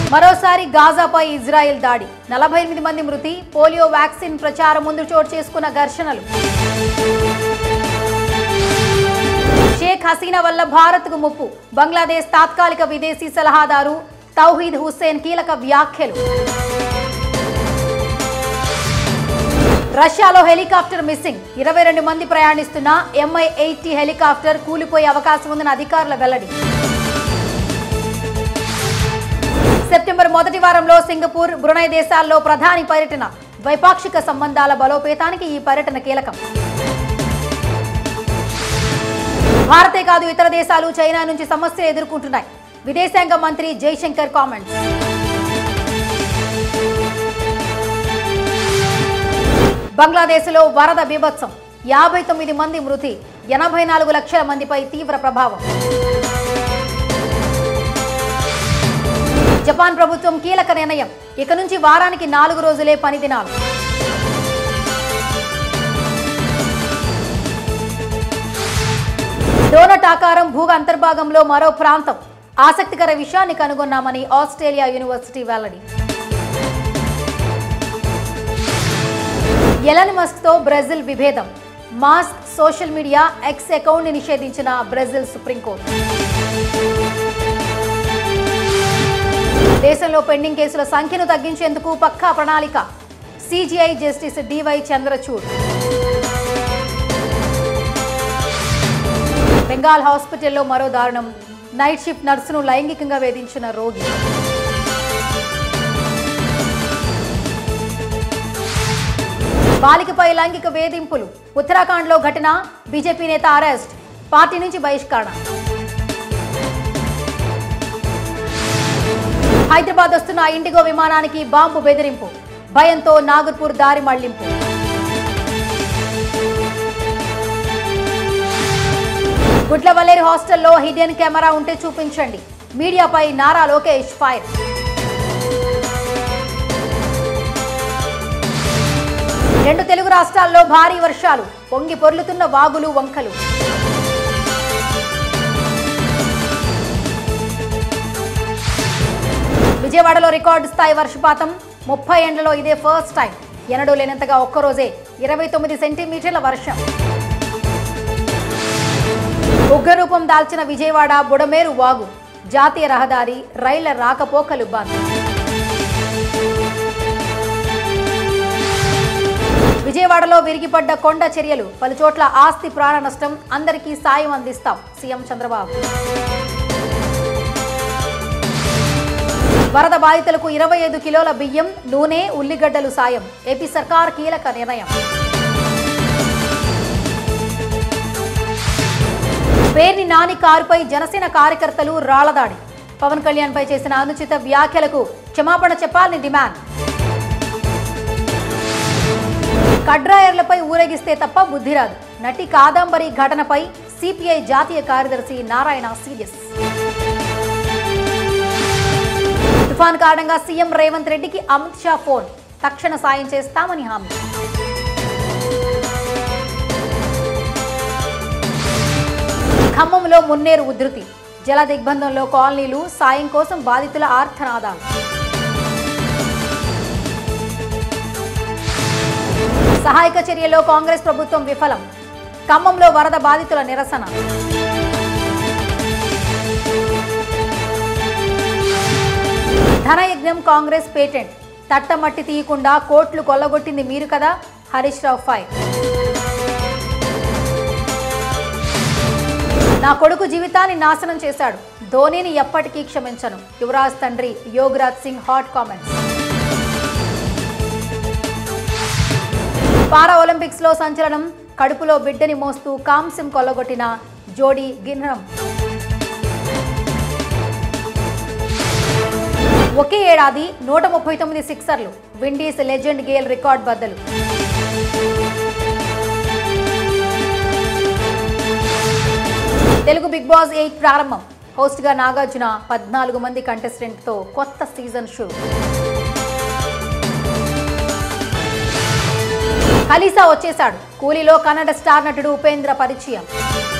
మరోసారి గాజాపై ఇజ్రాయెల్ దాడి నలభై ఎనిమిది మంది మృతి పోలియో వ్యాక్సిన్ ప్రచారం ముందు చోటు చేసుకున్న ఘర్షణలు షేక్ హసీనా వల్ల భారత్కు ముప్పు బంగ్లాదేశ్ తాత్కాలిక విదేశీ సలహాదారు తౌహీద్ హుస్సేన్ కీలక వ్యాఖ్యలు రష్యాలో హెలికాప్టర్ మిస్సింగ్ ఇరవై రెండు మంది ప్రయాణిస్తున్న ఎంఐ ఎయిటీ హెలికాప్టర్ కూలిపోయే అవకాశం ఉందని అధికారుల వెల్లడి సెప్టెంబర్ మొదటి వారంలో సింగపూర్ బ్రునై దేశాల్లో ప్రధాని పర్యటన ద్వైపాక్షిక సంబంధాల బలోపేతానికి ఈ పర్యటన కీలకం భారతే కాదు ఇతర దేశాలు చైనా నుంచి సమస్యలు ఎదుర్కొంటున్నాయి విదేశాంగ మంత్రి జైశంకర్ కామెంట్స్ బంగ్లాదేశ్లో వరద బీభత్సం యాభై తొమ్మిది మంది మృతి ఎనభై నాలుగు లక్షల మందిపై తీవ్ర ప్రభావం జపాన్ ప్రభుత్వం కీలక నిర్ణయం ఇక నుంచి వారానికి నాలుగు రోజులే పని దినాలు డోనట్ ఆకారం భూగ అంతర్భాగంలో మరో ప్రాంతం ఆసక్తికర విషయాన్ని కనుగొన్నామని ఆస్ట్రేలియా యూనివర్సిటీ వెల్లడి ఎలన్ మస్క్ తో బ్రెజిల్ విభేదం Musk social media X account ని నిషేధించిన బ్రెజిల్ సుప్రీంకోర్టు దేశంలో పెండింగ్ కేసుల సంఖ్యను తగ్గించేందుకు పక్కా ప్రణాళిక CJI justice DY Chandrachud Bengal హాస్పిటల్లో మరో దారుణం నైట్ షిఫ్ట్ నర్సును లైంగికంగా వేధించిన రోగి బాలికపై లైంగిక వేధింపులు ఉత్తరాఖండ్లో ఘటన బీజేపీ నేత అరెస్ట్ పార్టీ నుంచి బహిష్కరణ హైదరాబాద్ వస్తున్న ఇండిగో విమానానికి బాంబు బెదిరింపు భయంతో నాగర్పూర్ దారి మళ్లింపు గుడ్లవల్లేరు హాస్టల్లో హిడెన్ కెమెరా ఉంటే చూపించండి మీడియాపై నారా లోకేష్ ఫైర్ రెండు తెలుగు రాష్ట్రాల్లో భారీ వర్షాలు పొంగి పొర్లుతున్న వాగులు వంకలు విజయవాడలో రికార్డు స్థాయి వర్షపాతం ముప్పై ఎండ్లలో ఇదే ఫస్ట్ టైం ఎన్నడూ లేనంతగా ఒక్కరోజే ఇరవై తొమ్మిది సెంటీమీటర్ల వర్షం ఉగ్రరూపం దాల్చిన విజయవాడ బుడమేరు వాగు జాతీయ రహదారి రైళ్ల రాకపోకలు బంద్ విజయవాడలో విరిగిపడ్డ కొండ చర్యలు పలుచోట్ల ఆస్తి ప్రాణ నష్టం అందరికీ సాయం అందిస్తాం సీఎం చంద్రబాబు వరద బాధితులకు ఇరవై ఐదు కిలోల బియ్యం నూనె ఉల్లిగడ్డలు సాయం ఏపీ సర్కార్ కీలక నిర్ణయం పేర్ని నాని కారుపై జనసేన కార్యకర్తలు రాళ్లదాడి పవన్ కళ్యాణ్ పై చేసిన అనుచిత వ్యాఖ్యలకు క్షమాపణ చెప్పాలని డిమాండ్ కడ్రాయర్లపై ఊరేగిస్తే తప్ప బుద్ధి రాదు నటి కాదంబరి ఘటనపై సిపిఐ జాతీయ కార్యదర్శి నారాయణ సీరియస్ తుఫాన్ కారణంగా సీఎం రేవంత్ రెడ్డికి అమిత్ షా ఫోన్ తక్షణ సాయం చేస్తామని హామీ ఖమ్మంలో మున్నేరు ఉధృతి జల దిగ్బంధంలో కాలనీలు సాయం కోసం బాధితుల ఆర్తనాదాలు సహాయక చర్యలో కాంగ్రెస్ ప్రభుత్వం విఫలం ఖమ్మంలో వరద బాధితుల నిరసన ధనయజ్ఞం కాంగ్రెస్ పేటెంట్ తట్టమట్టి తీయకుండా కోట్లు కొల్లగొట్టింది మీరు కదా హరీష్ రావు ఫైర్ నా కొడుకు జీవితాన్ని నాశనం చేశాడు ధోనీని ఎప్పటికీ క్షమించను యువరాజ్ తండ్రి Yograj Singh hot comments para Olympics లో సంచలనం కడుపులో బిడ్డని మోస్తూ కాంస్యం కొల్లగొట్టిన జోడీ గిన్నం ఒకే ఏడాది నూట ముప్పై తొమ్మిది సిక్సర్లు విండీస్ లెజెండ్ గేల్ రికార్డ్ బద్దలు తెలుగు బిగ్ బాస్ ఎయిట్ ప్రారంభం హోస్ట్ గా నాగార్జున పద్నాలుగు మంది కంటెస్టెంట్ తో కొత్త సీజన్ షురు కలిసా వచ్చేశాడు కూలీలో కన్నడ స్టార్ నటుడు ఉపేంద్ర పరిచయం